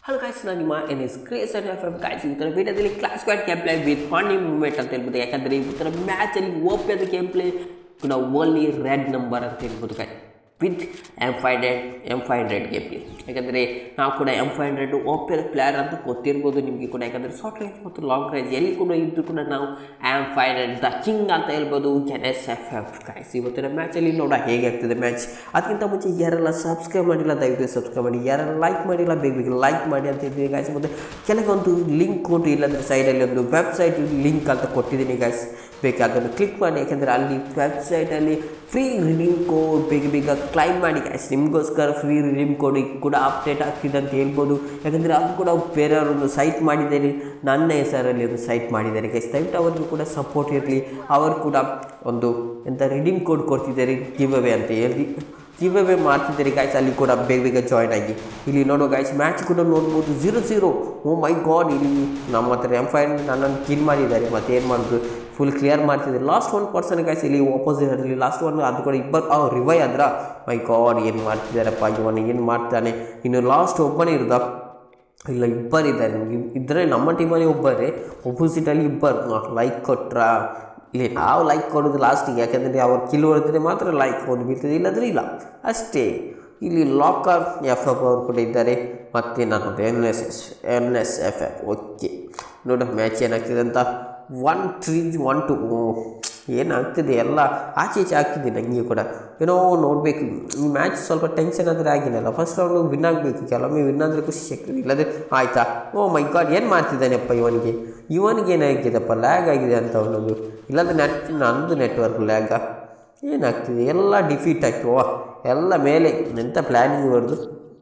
hello guys ನಾನು ನಿಮ್ಮ N S craze and F F guys ಈ ಥರ ವಿಡಿಯೋದಲ್ಲಿ clash squad game play with ಫಾಂಡಿ ಮೂವ್ಮೆಂಟ್ ಅಂತ ಹೇಳ್ಬೋದು ಯಾಕಂದರೆ ಈ ಥರ ಮ್ಯಾಚಲ್ಲಿ ಓಪಿಯಾದ ಗೇಮ್ ಪ್ಲೇ ನಾವು ಓನ್ಲಿ ರೆಡ್ ನಂಬರ್ ಅಂತ ಹೇಳ್ಬೋದು guy with M five hundred M five hundred game play ಯಾಕಂದರೆ ನಾವು ಕೂಡ ಎಮ್ ಫೈವ್ ಹಂಡ್ರೆಡ್ ಓಪಿಯದ ಪ್ಲೇಯರ್ ಅಂತ ಗೊತ್ತಿರ್ಬೋದು ನಿಮಗೆ ಕೂಡ ಯಾಕಂದರೆ ಶಾರ್ಟ್ ರೇಂಜ್ ಮತ್ತು ಲಾಂಗ್ ರೇಂಜ್ ಎಲ್ಲಿ ಕೂಡ ಇದ್ದರೂ ಕೂಡ ನಾವು M five hundred the king ಅಂತ ಹೇಳ್ಬೋದು N S F F guys ಇವತ್ತಿನ ಮ್ಯಾಚಲ್ಲಿ ನೋಡ ಹೇಗೆ ಆಗ್ತದೆ ಮ್ಯಾಚ್ ಅದಕ್ಕಿಂತ ಮುಂಚೆ ಯಾರೆಲ್ಲ ಸಬ್ಸ್ಕ್ರೈಬ್ ಮಾಡಿಲ್ಲ ದಯವಿಟ್ಟು ಸಬ್ಸ್ಕ್ರೈಬ್ ಮಾಡಿ ಯಾರೆಲ್ಲ ಲೈಕ್ ಮಾಡಿಲ್ಲ ಬೇಗ ಬೇಗ ಲೈಕ್ ಮಾಡಿ ಅಂತ ಹೇಳ್ತೀನಿ ಗಾಯ್ಸ್ ಮತ್ತು ಕೆಲವೊಂದು ಲಿಂಕ್ ಕೊಟ್ಟು ಇಲ್ಲಾಂದರೆ ಸೈಡಲ್ಲಿ ಒಂದು ವೆಬ್ಸೈಟ್ ಲಿಂಕ್ ಅಂತ ಕೊಟ್ಟಿದ್ದೀನಿ ಗಾಯ್ಸ್ ಬೇಕಾದ್ರೆ ಅದನ್ನು ಕ್ಲಿಕ್ ಮಾಡಿ ಯಾಕೆಂದರೆ ಅಲ್ಲಿ ವೆಬ್ಸೈಟಲ್ಲಿ ಫ್ರೀ ರಿಡೀಮ್ ಕೋಡ್ ಬೇಗ ಬೇಗ ಕ್ಲೈಮ್ ಮಾಡಿ ಗಾಯ್ಸ್ ನಿಮಗೋಸ್ಕರ ಫ್ರೀ ರಿಡೀಮ್ ಕೋಡ್ ಕೂಡ ಅಪ್ಡೇಟ್ ಆಗ್ತಿದೆ ಅಂತ ಹೇಳ್ಬೋದು ಯಾಕಂದರೆ ಅದು ಕೂಡ ಬೇರೆಯವರೊಂದು ಸೈಟ್ ಮಾಡಿದ್ದಾರೆ ನನ್ನ ಹೆಸರಲ್ಲಿ ಒಂದು ಸೈಟ್ ಮಾಡಿದ್ದಾರೆ ಗೈಸ್ ದಯವಿಟ್ಟು ಅವರಿಗೂ ಕೂಡ ಸಪೋರ್ಟ್ ಇರಲಿ ಅವರು ಕೂಡ ಒಂದು ಎಂಥ ರಿಡೀಮ್ ಕೋಡ್ ಕೊಡ್ತಿದ್ದಾರೆ ಗಿವ್ ಅವೇ ಅಂತ ಹೇಳಿ ಗಿವ್ ಅವೇ ಮಾಡ್ತಿದ್ದಾರೆ ಗಾಯ್ಸ್ ಅಲ್ಲಿ ಕೂಡ ಬೇಗ ಬೇಗ ಜಾಯ್ನ್ ಆಗಿ ಇಲ್ಲಿ ನೋಡೋ ಗಾಯ್ಸ್ ಮ್ಯಾಚ್ ಕೂಡ ನೋಡ್ಬೋದು zero zero oh my god ಇಲ್ಲಿ ನಮ್ಮ ಹತ್ರ ಎಮ್ ಫೈವ್ ನನ್ನನ್ನು ಕಿಲ್ ಮಾಡಿದ್ದಾರೆ ಮತ್ತು ಏನು ಮಾಡೋದು ಫುಲ್ ಕ್ಲಿಯರ್ ಮಾಡ್ತಿದ್ದಾರೆ ಲಾಸ್ಟ್ ಒನ್ ಪರ್ಸನ್ ಗಾಯ್ಸ್ ಇಲ್ಲಿ ಆಪೋಸಿಟಲ್ಲಿ ಲಾಸ್ಟ್ ಒನ್ ಅದು ಕೂಡ ಇಬ್ಬರು ಆ ರಿವೈ ಆದ್ರ ಮೈ ಗಾಡ್ ಏನು ಮಾಡ್ತಿದ್ದಾರಪ್ಪ ಇವನು ಏನು ಮಾಡ್ತಾನೆ ಇನ್ನು ಲಾಸ್ಟ್ ಒಬ್ಬನೇ ಇರೋದ ಇಲ್ಲ ಇಬ್ಬರಿದ್ದಾರೆ ಇದ್ದರೆ ನಮ್ಮ ಟೀಮಲ್ಲಿ ಒಬ್ಬರೇ ಒಪೋಸಿಟಲ್ಲಿ ಇಬ್ಬರು ಲೈಕ್ ಕೊಟ್ರಾ ಇಲ್ಲಿ ನಾವು ಲೈಕ್ ಕೊಡೋದು ಲಾಸ್ಟಿಗೆ ಯಾಕೆಂದರೆ ಅವ್ರು ಕಿಲ್ ಹೊಡೆದ್ರೆ ಮಾತ್ರ ಲೈಕ್ ಒಂದು ಬೀಳ್ತದೆ ಇಲ್ಲದ್ರೆ ಇಲ್ಲ ಅಷ್ಟೇ ಇಲ್ಲಿ ಲಾಕರ್ ಎಫ್ ಎಫ್ ಅವರು ಕೂಡ ಇದ್ದಾರೆ ಮತ್ತು ನನ್ನದು N S S N S F F okay ನೋಡ ಮ್ಯಾಚ್ ಏನಾಗ್ತಿದೆ ಅಂತ ಒನ್ ತ್ರೀ ಒನ್ ಟು ಏನಾಗ್ತಿದೆ ಎಲ್ಲ ಆಚೆ ಈಚೆ ಆಗ್ತಿದೆ ನನಗೆ ಕೂಡ ಏನೋ ನೋಡಬೇಕು ಈ ಮ್ಯಾಚ್ ಸ್ವಲ್ಪ ಟೆನ್ಷನ್ ಆದರೆ ಆಗಿನಲ್ಲ ಫಸ್ಟ್ ರೌಂಡು ವಿನ್ ಆಗಬೇಕು ಕೆಲವೊಮ್ಮೆ ವಿನ್ ಆದರೆ ಖುಷಿ ಸಿಗ್ತದೆ ಇಲ್ಲದ್ರೆ ಆಯಿತಾ ಓ ಮೈ ಗಾಡ್ ಏನು ಮಾಡ್ತಿದ್ದಾನೆಪ್ಪ ಇವನಿಗೆ ಇವನಿಗೆ ಏನಾಗಿದೆಪ್ಪ ಲ್ಯಾಗ್ ಆಗಿದೆ ಅಂತ ಅವನದು ಇಲ್ಲಾಂದ್ರೆ ನೆಟ್ ನಂದು ನೆಟ್ವರ್ಕ್ ಲ್ಯಾಗ ಏನಾಗ್ತಿದೆ ಎಲ್ಲ ಡಿಫೀಟ್ ಆಯಿತು ವಾ ಎಲ್ಲ ಮೇಲೆ ಎಂಥ ಪ್ಲ್ಯಾನಿಂಗ್ ಇವ್ರದ್ದು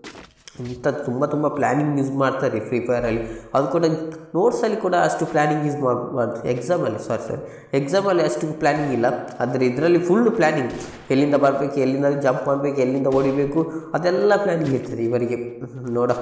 ಇಂಥ ತುಂಬ ತುಂಬ ಪ್ಲ್ಯಾನಿಂಗ್ ಯೂಸ್ ಮಾಡ್ತಾರೆ ಫ್ರೀ ಫೈರಲ್ಲಿ ಅದು ಕೂಡ ನೋಟ್ಸಲ್ಲಿ ಕೂಡ ಅಷ್ಟು ಪ್ಲ್ಯಾನಿಂಗ್ ಯೂಸ್ ಮಾಡಿ ಎಕ್ಸಾಮಲ್ಲಿ ಸಾರಿ ಸಾರಿ ಎಕ್ಸಾಮಲ್ಲಿ ಅಷ್ಟು ಪ್ಲ್ಯಾನಿಂಗ್ ಇಲ್ಲ ಆದರೆ ಇದರಲ್ಲಿ ಫುಲ್ ಪ್ಲ್ಯಾನಿಂಗ್ ಎಲ್ಲಿಂದ ಬರಬೇಕು ಎಲ್ಲಿಂದ ಜಂಪ್ ಮಾಡಬೇಕು ಎಲ್ಲಿಂದ ಹೊಡಿಬೇಕು ಅದೆಲ್ಲ ಪ್ಲ್ಯಾನಿಂಗ್ ಇರ್ತದೆ ಇವರಿಗೆ ನೋಡ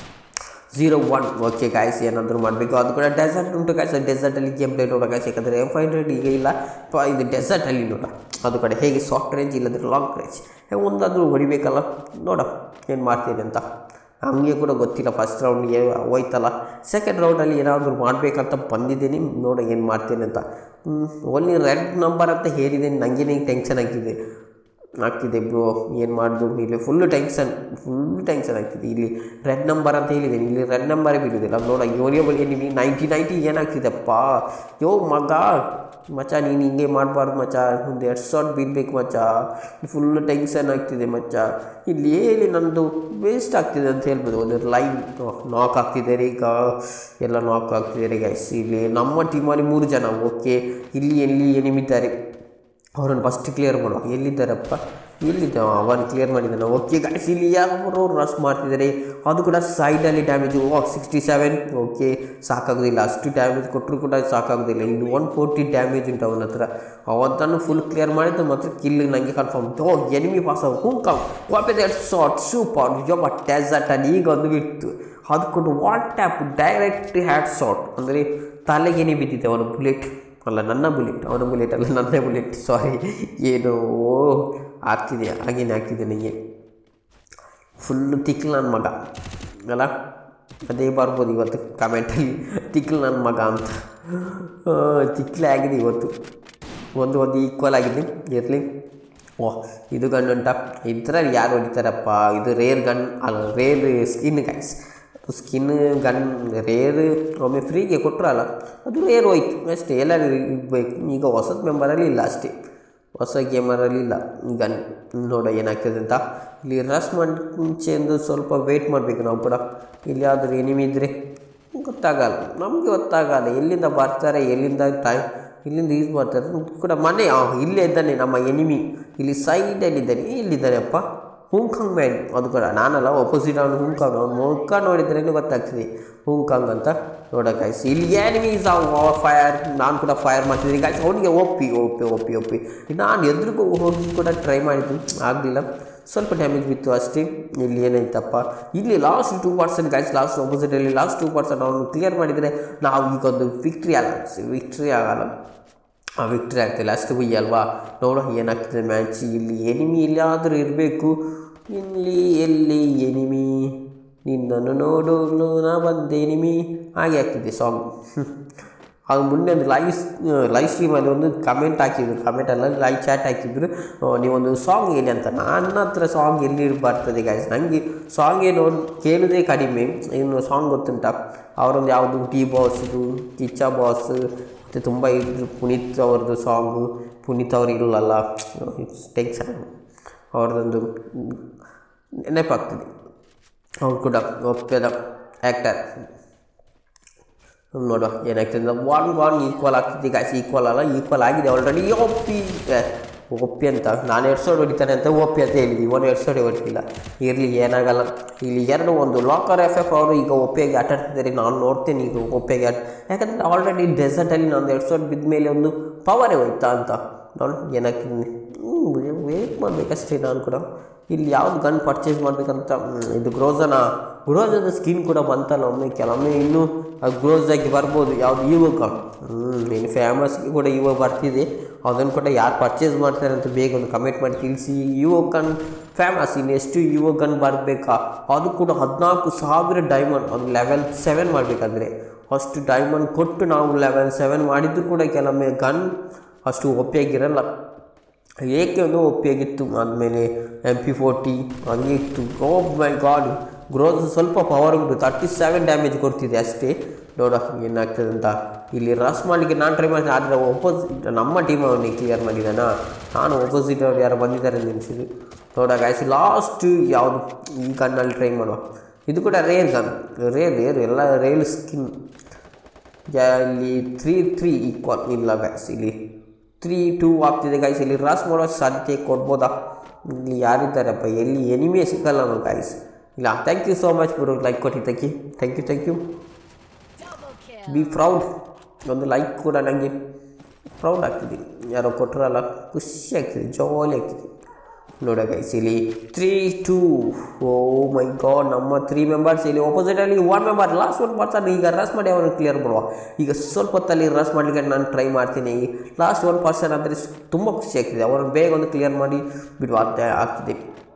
ಝೀರೋ ಒನ್ ಓಕೆ ಗಾಯ್ಸ್ ಏನಾದರೂ ಮಾಡಬೇಕು ಅದು ಕೂಡ ಡೆಸರ್ಟ್ ಉಂಟು ಗಾಯ್ಸ್ ಡೆಸರ್ಟಲ್ಲಿ ಗೇಮ್ ಪ್ಲೇ ನೋಡೋ ಗಾಯ್ಸ್ ಯಾಕಂದರೆ ಎಮ್ ಫೈವ್ ಹಂಡ್ರೆಡ್ ಈಗ ಇಲ್ಲ ಪ ಇದು ಡೆಸರ್ಟಲ್ಲಿ ನೋಡ ಅದು ಕಡೆ ಹೇಗೆ ಸಾಫ್ಟ್ ರೇಂಜ್ ಇಲ್ಲದ್ರೆ ಲಾಂಗ್ ರೇಂಜ್ ಒಂದಾದರೂ ಹೊಡಿಬೇಕಲ್ಲ ನೋಡ ಏನು ಮಾಡ್ತೀನಿ ಅಂತ ನಮಗೆ ಕೂಡ ಗೊತ್ತಿಲ್ಲ ಫಸ್ಟ್ ರೌಂಡ್ಗೆ ಹೋಯ್ತಲ್ಲ ಸೆಕೆಂಡ್ ರೌಂಡಲ್ಲಿ ಏನಾದರೂ ಮಾಡಬೇಕಂತ ಬಂದಿದ್ದೀನಿ ನೋಡ ಏನು ಮಾಡ್ತೀನಿ ಅಂತ ಓನ್ಲಿ ರೆಡ್ ನಂಬರ್ ಅಂತ ಹೇಳಿದ್ದೀನಿ ನನಗೇನೆ ಟೆನ್ಷನ್ ಆಗಿದೆ ಆಗ್ತಿದೆ ಬ್ರೋ ಏನು ಮಾಡೋದು ಇಲ್ಲಿ ಫುಲ್ಲು ಟೆನ್ಷನ್ ಫುಲ್ ಟೆನ್ಷನ್ ಆಗ್ತಿದೆ ಇಲ್ಲಿ ರೆಡ್ ನಂಬರ್ ಅಂತ ಹೇಳಿದ್ದೀನಿ ಇಲ್ಲಿ ರೆಡ್ ನಂಬರೇ ಬಿಡೋದಿಲ್ಲ ನೋಡ ಇವನಿಗೆ ಬಳಿ ನಿಮಗೆ ನೈಂಟಿ ನೈಂಟಿ ಏನಾಗ್ತಿದೆಪ್ಪ ಯೋ ಮಗ ಮಚ್ಚ ನೀನು ಹಿಂಗೆ ಮಾಡಬಾರ್ದು ಮಚ್ಚ ಒಂದು ಎರಡು ಶಾಟ್ ಬೀಳ್ಬೇಕು ಮಚ್ಚ ಫುಲ್ ಟೆನ್ಷನ್ ಆಗ್ತಿದೆ ಮಚ್ಚ ಇಲ್ಲಿ ಹೇಳಿ ನನ್ನದು ವೇಸ್ಟ್ ಆಗ್ತಿದೆ ಅಂತ ಹೇಳ್ಬೋದು ಒಂದು ಲೈನ್ ನಾಕ್ ಆಗ್ತಿದ್ದಾರೆ ಈಗ ಎಲ್ಲ ನಾಕ್ ಆಗ್ತಿದ್ದಾರೆ ಗೈಸ್ ಇಲ್ಲಿ ನಮ್ಮ ಟೀಮಲ್ಲಿ ಮೂರು ಜನ ಓಕೆ ಇಲ್ಲಿ ಎಲ್ಲಿ ಏನಿಮಿದ್ದಾರೆ ಅವರನ್ನು ಫಸ್ಟ್ ಕ್ಲಿಯರ್ ಮಾಡುವ ಎಲ್ಲಿದ್ದಾರಪ್ಪ ಎಲ್ಲಿದ್ದ ಅವನು ಕ್ಲಿಯರ್ ಮಾಡಿದ್ದಾನೆ ಓಕೆ ಗಾಯ್ಸ್ ಇಲ್ಲಿ ಯಾರು ರಶ್ ಮಾಡ್ತಿದ್ದಾರೆ ಅದು ಕೂಡ ಸೈಡಲ್ಲಿ damage oh sixty seven okay ಸಾಕಾಗೋದಿಲ್ಲ ಅಷ್ಟು ಡ್ಯಾಮೇಜ್ ಕೊಟ್ಟರು ಕೂಡ ಸಾಕಾಗೋದಿಲ್ಲ ಇನ್ನು ಒನ್ ಫೋರ್ಟಿ ಡ್ಯಾಮೇಜ್ ಉಂಟು ಅವನ ಹತ್ರ ಅವತ್ತನ್ನು ಫುಲ್ ಕ್ಲಿಯರ್ ಮಾಡಿದ್ದು ಮತ್ತು ಕಿಲ್ ನನಗೆ ಕನ್ಫರ್ಮ್ ಓ ಎನಿಮಿ ಪಾಸ್ ಹುಂಕಮ್ ವಾಪಸ್ ಎರಡು ಶಾರ್ಟ್ ಸೂಪರ್ ಜೊಬ್ಬ ಡೆಸರ್ಟಲ್ಲಿ ಈಗ ಒಂದು ಬಿತ್ತು ಅದು ಕೊಟ್ಟು what tap direct head shot ಅಂದರೆ ತಲೆಗೇನೆ ಬಿದ್ದಿದೆ ಅವನ ಬುಲೆಟ್ ಅಲ್ಲ ನನ್ನ ಬುಲೆಟ್ ಅವನ ಬುಲೆಟ್ ಅಲ್ಲ ನನ್ನ ಬುಲೆಟ್ ಸಾರಿ ಏನೋ ಆಗ್ತಿದೆ ಹಾಗೇನೆ ಆಗ್ತಿದೆ ನನಗೆ ಫುಲ್ಲು ತಿಕ್ಲು ನನ್ನ ಮಗ ಅಲ್ಲ ಅದೇ ಬರ್ಬೋದು ಇವತ್ತು ಕಮೆಂಟಲ್ಲಿ ತಿಕ್ಲು ನನ್ನ ಮಗ ಅಂತ ತಿಕ್ಲೆ ಆಗಿದೆ ಇವತ್ತು ಒಂದು ಒಂದು ಈಕ್ವಲ್ ಆಗಿದೆ ಇರಲಿ ಓಹ್ ಇದು ಗನ್ ಉಂಟ ಇದರಲ್ಲಿ ಯಾರು ಹೊಡಿತಾರಪ್ಪ ಇದು ರೇರ್ ಗನ್ ಅಲ್ಲ rare skin guys skin gun rare ಒಮ್ಮೆ ಫ್ರೀಗೆ ಕೊಟ್ಟರಲ್ಲ ಅದು ರೇರ್ ಹೋಯ್ತು ಅಷ್ಟೇ ಎಲ್ಲರೂ ಇರಬೇಕು ಈಗ ಹೊಸದು ಮೆಂಬರಲ್ಲಿ ಇಲ್ಲ ಅಷ್ಟೇ ಹೊಸ ಗೇಮರಲ್ಲಿ ಇಲ್ಲ ಗನ್ ನೋಡ ಏನಾಗ್ತದೆ ಅಂತ ಇಲ್ಲಿ ರಶ್ ಮಾಡಿ ಮುಂಚೆ ಒಂದು ಸ್ವಲ್ಪ ವೆಯ್ಟ್ ಮಾಡಬೇಕು ನಾವು ಕೂಡ ಇಲ್ಲಿ ಯಾವ್ದಾದ್ರು ಎನಿಮಿ ಇದ್ದರೆ ಗೊತ್ತಾಗಲ್ಲ ನಮಗೆ ಗೊತ್ತಾಗಲ್ಲ ಎಲ್ಲಿಂದ ಬರ್ತಾರೆ ಎಲ್ಲಿಂದ ಟೈಮ್ ಇಲ್ಲಿಂದ ಯೂಸ್ ಮಾಡ್ತಾರೆ ಕೂಡ ಮನೆ ಇಲ್ಲೇ ಇದ್ದಾನೆ ನಮ್ಮ ಎನಿಮಿ ಇಲ್ಲಿ ಸೈಡಲ್ಲಿದ್ದಾನೆ ಎಲ್ಲಿದ್ದಾನೆ ಅಪ್ಪ ಹುಂಕಾಂಗ್ ಮ್ಯಾನ್ ಅದು ಕೂಡ ನಾನಲ್ಲ ಒಪೋಸಿಟ್ ಅವನು ಹುಂಕಾಂಗ್ ಅವ್ನು ಮುಖ ನೋಡಿದ್ರೇ ಗೊತ್ತಾಗ್ತದೆ ಹುಂಕಾಂಗ್ ಅಂತ ನೋಡ ಗಾಯ್ಸ್ ಇಲ್ಲಿ ಎನಿಮೀಸ್ ಫೈರ್ ನಾನು ಕೂಡ ಫೈರ್ ಮಾಡ್ತಿದ್ದೀನಿ ಗಾಯ್ಸ್ ಅವನಿಗೆ ಒಪ್ಪಿ ಒಪ್ಪಿ ಒಪ್ಪಿ ಒಪ್ಪಿ ನಾನು ಎದುರಿಗೂ ಹೋಗಿ ಕೂಡ ಟ್ರೈ ಮಾಡಿದ್ದು ಆಗಲಿಲ್ಲ ಸ್ವಲ್ಪ ಡ್ಯಾಮೇಜ್ ಬಿತ್ತು ಅಷ್ಟೇ ಇಲ್ಲಿ ಏನಾಯ್ತಪ್ಪ ಇಲ್ಲಿ last two percent guys last ಆಪೋಸಿಟಲ್ಲಿ ಲಾಸ್ಟ್ ಟೂ ಪರ್ಸೆಂಟ್ ಅವನು ಕ್ಲಿಯರ್ ಮಾಡಿದರೆ ನಾವು ಈಗ ಒಂದು ವಿಕ್ಟ್ರಿ ಆಗಲ್ಲ ವಿಕ್ಟ್ರಿ ಆಗಲ್ಲ ವಿಕ್ಟ್ರಿ ಆಗ್ತಿಲ್ಲ ಅಷ್ಟು ಬುಯ್ಯ ಅಲ್ವಾ ನೋಡೋ ಏನಾಗ್ತದೆ ಮ್ಯಾಚ್ ಇಲ್ಲಿ ಎನಿಮಿ ಎಲ್ಲಿಯಾದರೂ ಇರಬೇಕು ಇಲ್ಲಿ ಎಲ್ಲಿ ಎನಿಮಿ ನಿನ್ನನ್ನು ನೋಡಲು ನಾ ಬಂದೆ ನಿಮಿ ಹಾಗೆ ಆಗ್ತಿದೆ ಸಾಂಗ್ ಅದು ಮುಂದೆ ಒಂದು ಲೈವ್ ಲೈವ್ ಸ್ಟ್ರೀಮಲ್ಲಿ ಒಂದು ಕಮೆಂಟ್ ಹಾಕಿದ್ರು ಕಮೆಂಟ್ ಅಲ್ಲ ಲೈವ್ ಚಾಟ್ ಹಾಕಿದ್ರು ಆ, ನೀವೊಂದು ಸಾಂಗ್ ಹೇಳಿ ಅಂತ ನನ್ನ ಹತ್ರ ಸಾಂಗ್ ಎಲ್ಲಿ ಬರ್ತದೆ ಗಾಯ್ಸ್ ನನಗೆ ಸಾಂಗ್ ಏನು ಕೇಳೋದೇ ಕಡಿಮೆ ಇನ್ನು ಸಾಂಗ್ ಗೊತ್ತುಂಟ ಅವರೊಂದು ಯಾವುದು ಟಿ ಬಾಸ್ದು ಕಿಚ್ಚ ಬಾಸ್ ಮತ್ತು ತುಂಬ ಇದ್ರು ಪುನೀತ್ ಅವ್ರದ್ದು ಸಾಂಗು ಪುನೀತ್ ಅವ್ರು ಇಲ್ಲಲ್ಲ ಟೆನ್ಷನ್ ಅವ್ರದ್ದೊಂದು ನೆನಪಾಗ್ತದೆ ಅವ್ರು ಕೂಡ ಒಪ್ಪದ ಆ್ಯಕ್ಟರ್ ನೋಡುವ ಏನಾಗ್ತದೆ ಒನ್ ಒನ್ ಈಕ್ವಲ್ ಆಗ್ತದೆ ಗಾಯ್ಸ್ ಈಕ್ವಲ್ ಅಲ್ಲ ಈಕ್ವಲ್ ಆಗಿದೆ ಆಲ್ರೆಡಿ ಒಪ್ಪಿ ಏ, ಒಪ್ಪಿ ಅಂತ ನಾನು ಎರಡು ಸಾವಿರ ಹೊಡಿತಾನೆ ಅಂತ ಒಪ್ಪಿ ಅಂತ ಹೇಳಿದ್ವಿ ಇವನು ಎರಡು ಸಾವಿರ ಹೊಡಿತಿಲ್ಲ ಇರಲಿ ಏನಾಗಲ್ಲ ಇಲ್ಲಿ ಎರಡು ಒಂದು ಲಾಕರ್ ಎಫ್ ಎಫ್ ಅವರು ಈಗ ಒಪ್ಪಿಯಾಗಿ ಆಟ ಆಡ್ತಿದ್ದಾರೆ ನಾನು ನೋಡ್ತೇನೆ ಈಗ ಒಪ್ಪಿಯಾಗಿ ಆಟ ಯಾಕಂದರೆ ಆಲ್ರೆಡಿ ಡೆಸರ್ಟಲ್ಲಿ ನಾನು ಎರಡು ಸಾವಿರ ಬಿದ್ದ ಮೇಲೆ ಒಂದು ಪವರೇ ಹೋಯ್ತಾ ಅಂತ ನೋಡಿ ಏನಾಗ್ತದೆ ವೇಟ್ ಮಾಡಬೇಕಷ್ಟೇ ನಾನು ಕೂಡ ಇಲ್ಲಿ ಯಾವ್ದು ಗನ್ ಪರ್ಚೇಸ್ ಮಾಡಬೇಕಂತ ಇದು ಗ್ರೋಸನ ಗ್ರೋಸದ ಸ್ಕಿನ್ ಕೂಡ ಬಂತಲ್ಲ ಒಮ್ಮೆ ಕೆಲವೊಮ್ಮೆ ಇನ್ನೂ ಗ್ರೋಸಾಗಿ ಬರ್ಬೋದು ಯಾವುದು ಇವಾಗ ಇನ್ನು ಫೇಮಸ್ಗೆ ಕೂಡ ಇವಾಗ ಬರ್ತಿದೆ ಅದನ್ನು ಕೂಡ ಯಾರು ಪರ್ಚೇಸ್ ಮಾಡ್ತಾರೆ ಅಂತ ಬೇಗ ಒಂದು ಕಮೆಂಟ್ ಮಾಡಿ ತಿಳಿಸಿ ಇವಾಗ ಗನ್ ಫೇಮಸ್ ಇನ್ನು ಎಷ್ಟು ಇವಾಗ ಗನ್ ಬರಬೇಕಾ ಅದು ಕೂಡ ಹದಿನಾಲ್ಕು ಸಾವಿರ ಡೈಮಂಡ್ ಒಂದು ಲೆವೆಲ್ ಸೆವೆನ್ ಮಾಡಬೇಕಂದ್ರೆ ಅಷ್ಟು ಡೈಮಂಡ್ ಕೊಟ್ಟು ನಾವು ಲೆವೆಲ್ ಸೆವೆನ್ ಮಾಡಿದ್ದು ಕೂಡ ಕೆಲವೊಮ್ಮೆ ಗನ್ ಅಷ್ಟು ಒಪ್ಪಿಯಾಗಿರಲ್ಲ ಏಕೆ ಒಂದು ಒಪ್ಪಿಯಾಗಿತ್ತು ಆದಮೇಲೆ ಎಮ್ ಪಿ ಫೋರ್ಟಿ ಹಂಗೆ ಇತ್ತು ಓ ಮೈ ಗಾಡ್ ಗ್ರೋಸ್ ಸ್ವಲ್ಪ ಪವರ್ ಉಂಟು ತರ್ಟಿ ಸೆವೆನ್ ಡ್ಯಾಮೇಜ್ ಕೊಡ್ತಿದೆ ಅಷ್ಟೇ ನೋಡ ಏನಾಗ್ತದೆ ಅಂತ ಇಲ್ಲಿ ರಸ್ ಮಾಡಲಿಕ್ಕೆ ನಾನು ಟ್ರೈ ಮಾಡಿದೆ ಆದರೆ ಒಪೋಸಿಟ್ ನಮ್ಮ ಟೀಮ್ ಅವನಿಗೆ ಕ್ಲಿಯರ್ ಮಾಡಿದ್ದಾನ ನಾನು ಒಪೋಸಿಟ್ ಅವ್ರು ಯಾರು ಬಂದಿದ್ದಾರೆ ಅಂತ ಎನಿಸಿದ್ದು ನೋಡ ಗಾಯ್ಸ್ ಲಾಸ್ಟ್ ಯಾವುದು ಈ ಗನ್ನಲ್ಲಿ ಟ್ರೈ ಮಾಡುವ ಇದು ಕೂಡ ರೇರ್ ಗನ್ ರೇರ್ ರೇರ್ ಎಲ್ಲ ರೇಲ್ ಸ್ಕಿನ್ ಇಲ್ಲಿ ತ್ರೀ ತ್ರೀ ಈಕ್ವಲ್ ಇಲ್ಲ ಗೈಸ್ ಇಲ್ಲಿ ತ್ರೀ ಟೂ ಆಗ್ತಿದೆ ಗೈಸ್ ಇಲ್ಲಿ ರಾಸ್ ಮಾಡೋ ಸಾಧ್ಯತೆ ಕೊಡ್ಬೋದಾ ಇಲ್ಲಿ ಯಾರಿದ್ದಾರಪ್ಪ ಎಲ್ಲಿ ಎನಿಮೇ ಸಿಕ್ಕಲ್ಲ ನಮ್ಮ ಗೈಸ್ ಇಲ್ಲ thank you so much bro like ಕೊಟ್ಟಿದ್ದಕ್ಕೆ thank you thank you be proud ಒಂದು ಲೈಕ್ ಕೂಡ ನನಗೆ ಪ್ರೌಡ್ ಆಗ್ತಿದೆ ಯಾರೋ ಕೊಟ್ಟರಲ್ಲ ಖುಷಿ ಆಗ್ತಿದೆ ಜಾಲಿ ಆಗ್ತಿದೆ ನೋಡ ಗೈಸ್ ಇಲ್ಲಿ three two oh my god ನಮ್ಮ ತ್ರೀ ಮೆಂಬರ್ಸ್ ಇಲ್ಲಿ ಆಪೋಸಿಟಲ್ಲಿ one member last one person ಈಗ ರಸ್ ಮಾಡಿ ಅವ್ರನ್ನ ಕ್ಲಿಯರ್ ಮಾಡುವ ಈಗ ಸ್ವಲ್ಪ ಹೊತ್ತಲ್ಲಿ ರಸ್ ಮಾಡಲಿಕ್ಕೆ ನಾನು ಟ್ರೈ ಮಾಡ್ತೀನಿ ಲಾಸ್ಟ್ ಒನ್ ಪರ್ಸನ್ ಅಂದರೆ ತುಂಬ ಖುಷಿ ಆಗ್ತಿದೆ ಅವ್ರನ್ನ ಬೇಗ ಒಂದು ಕ್ಲಿಯರ್ ಮಾಡಿ ಬಿಡುವ ಅಂತ ಆಗ್ತಿದೆ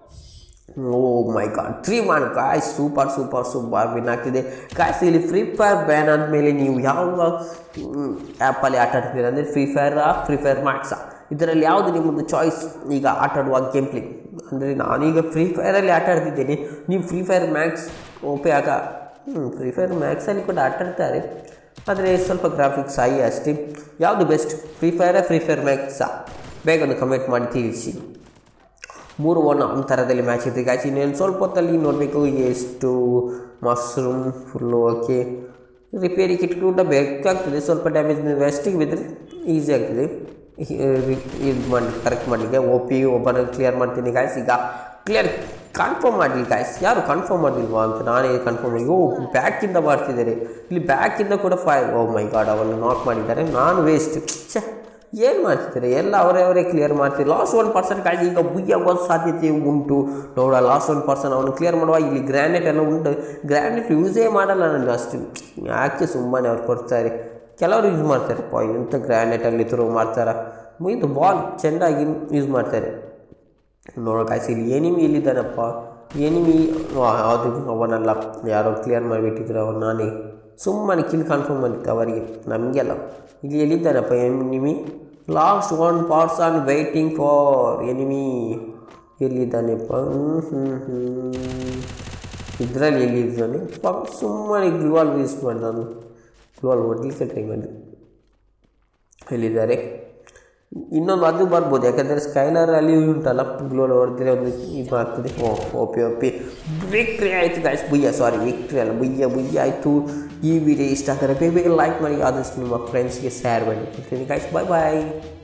ಓ ಮೈ ಗಾಡ್ ತ್ರೀ ಮಾಡ್ guys super super super win ಆಗ್ತಿದೆ ಗಾಯ್ಸ್ ಇಲ್ಲಿ ಫ್ರೀ ಫೈರ್ ಬ್ಯಾನ್ ಆದಮೇಲೆ ನೀವು ಯಾವ ಆ್ಯಪಲ್ಲಿ ಆಟ ಆಡ್ತೀರ ಅಂದರೆ ಫ್ರೀ ಫೈರಾ ಫ್ರೀ ಫೈರ್ ಮ್ಯಾಕ್ಸಾ ಇದರಲ್ಲಿ ಯಾವುದು ನಿಮ್ಮದು ಚಾಯ್ಸ್ ಈಗ ಆಟ ಆಡುವ ಗೇಮ್ ಪ್ಲೇ ಅಂದರೆ ನಾನೀಗ ಫ್ರೀ ಫೈರಲ್ಲಿ ಆಟ ಆಡ್ತಿದ್ದೇನೆ ನೀವು ಫ್ರೀ ಫೈರ್ ಮ್ಯಾಕ್ಸ್ ಓಪೆ ಆಗ ಹ್ಞೂ ಫ್ರೀ ಫೈರ್ ಮ್ಯಾಕ್ಸಲ್ಲಿ ಕೂಡ ಆಟ ಆಡ್ತಾರೆ ಆದರೆ ಸ್ವಲ್ಪ ಗ್ರಾಫಿಕ್ಸ್ ಆಗಿ ಅಷ್ಟೇ ಯಾವುದು ಬೆಸ್ಟ್ ಫ್ರೀ ಫೈರಾ ಫ್ರೀ ಫೈರ್ ಮ್ಯಾಕ್ಸಾ ಬೇಗ ಒಂದು ಕಮೆಂಟ್ ಮಾಡಿ ತಿಳಿಸಿ ಮೂರು ಒನ್ ಅಂತರದಲ್ಲಿ ಮ್ಯಾಚ್ ಇದೆ ಗಾಯ್ಸ್ ಇನ್ನೇನು ಸ್ವಲ್ಪ ಹೊತ್ತಲ್ಲಿ ನೋಡಬೇಕು ಎಷ್ಟು mushroom full okay repair kit ಕೂಡ ಬೇಕಾಗ್ತದೆ ಸ್ವಲ್ಪ ಡ್ಯಾಮೇಜ್ ವೆಸ್ಟಿಗೆ ಬಿದ್ದರೆ ಈಸಿ ಆಗ್ತದೆ ಇದು ಮಾಡಿ ಕರೆಕ್ಟ್ ಮಾಡಲಿಕ್ಕೆ ಒ ಪಿ ಒಬ್ಬನ ಕ್ಲಿಯರ್ ಮಾಡ್ತೀನಿ ಗಾಯ್ಸ್ ಈಗ ಕ್ಲಿಯರ್ ಕನ್ಫರ್ಮ್ ಮಾಡಲಿ ಗಾಯ್ಸ್ ಯಾರು ಕನ್ಫರ್ಮ್ ಮಾಡಲಿಲ್ವಾ ಅಂತ ನಾನೇ ಕನ್ಫರ್ಮ್ ಮಾಡಿ ಓ ಬ್ಯಾಕಿಂದ ಮಾಡ್ತಿದ್ದಾರೆ ಇಲ್ಲಿ ಬ್ಯಾಕಿಂದ ಕೂಡ ಫೈವ್ ಓ ಮೈ ಗಾಡ್ ಅವನ್ನು ನಾಕ್ ಮಾಡಿದ್ದಾರೆ ನಾನು ವೇಸ್ಟ್ ಛೇ ಏನು ಮಾಡ್ತಿದ್ದಾರೆ ಎಲ್ಲ ಅವರೇ ಅವರೇ ಕ್ಲಿಯರ್ ಮಾಡ್ತೀರಿ ಲಾಸ್ಟ್ ಒನ್ ಪರ್ಸನ್ ಕಾಯ್ದು ಈಗ ಬುಯ್ಯಾಗೋ ಸಾಧ್ಯತೆ ಉಂಟು ನೋಡ ಲಾಸ್ಟ್ ಒನ್ ಪರ್ಸನ್ ಅವನು ಕ್ಲಿಯರ್ ಮಾಡುವ ಇಲ್ಲಿ ಗ್ರ್ಯಾನೆಟ್ ಎಲ್ಲ ಉಂಟು ಗ್ರ್ಯಾನೆಟ್ ಯೂಸೇ ಮಾಡಲ್ಲ ನನಗೆ ಅಷ್ಟು ಯಾಕೆ ಸುಮ್ಮನೆ ಅವ್ರು ಕೊಡ್ತಾರೆ ಕೆಲವರು ಯೂಸ್ ಮಾಡ್ತಾರಪ್ಪ ಎಂಥ ಗ್ರ್ಯಾನೆಟಲ್ಲಿ ಥ್ರೋ ಮಾಡ್ತಾರೆ ಇದು ಬಾಲ್ ಚೆಂದಾಗಿ ಯೂಸ್ ಮಾಡ್ತಾರೆ ನೋಡೋ ಕಾಯ್ಸಿ ಇಲ್ಲಿ ಎನಿಮಿ ಎಲ್ಲಿದ್ದಾನಪ್ಪ ಎನಿಮಿ ಅದು ಅವನಲ್ಲ ಯಾರೋ ಕ್ಲಿಯರ್ ಮಾಡಿಬಿಟ್ಟಿದ್ರು ಅವನು ನಾನೇ ಸುಮ್ಮನೆ ಕಿಲ್ ಕನ್ಫರ್ಮ್ ಮಾಡಿತ್ತು ಅವರಿಗೆ ನಮಗೆಲ್ಲ ಇಲ್ಲಿ ಎಲ್ಲಿದ್ದಾನಪ್ಪ enemy last one person waiting for enemy ಎಲ್ಲಿದ್ದಾನೆಪ್ಪ ಹ್ಞೂ ಹ್ಞೂ ಹ್ಞೂ ಇದರಲ್ಲಿ ಎಲ್ಲಿದ್ದಾನೆ ಪಾಪ ಸುಮ್ಮನೆ ಗ್ಲೂವಾಲ್ ಯೂಸ್ ಮಾಡಿ ನಾನು ಗ್ಲೂವಾಲ್ ಹೊಡ್ಲಿಕ್ಕೆ ಟ್ರೈ ಮಾಡಿ ಎಲ್ಲಿದ್ದಾರೆ ಇನ್ನೊಂದು ಅದು ಬರ್ಬೋದು ಯಾಕಂದರೆ ಸ್ಕೈಲರ್ ಅಲ್ಲಿ ಉಂಟಲ್ಲ ಗ್ಲೋಲ್ ಹೊಡೆದ್ರೆ ಒಂದು ಇದು ಆಗ್ತದೆ ಓ ಓಪಿ ಓಪಿ ವಿಕ್ಟ್ರಿ ಆಯಿತು ಗಾಯ್ಸ್ ಬುಯ್ಯ ಸಾರಿ ವಿಕ್ಟ್ರಿ ಅಲ್ಲ ಬುಯ್ಯ ಬುಯ್ಯ ಆಯಿತು ಈ ವಿಡಿಯೋ ಇಷ್ಟ ಆದರೆ ಬೇಗ ಬೇಗ ಲೈಕ್ ಮಾಡಿ ಆದಷ್ಟು ನಿಮ್ಮ ಫ್ರೆಂಡ್ಸ್ಗೆ ಶೇರ್ ಮಾಡಿ ಗಾಯ್ಸ್ ಬಾಯ್ ಬಾಯ್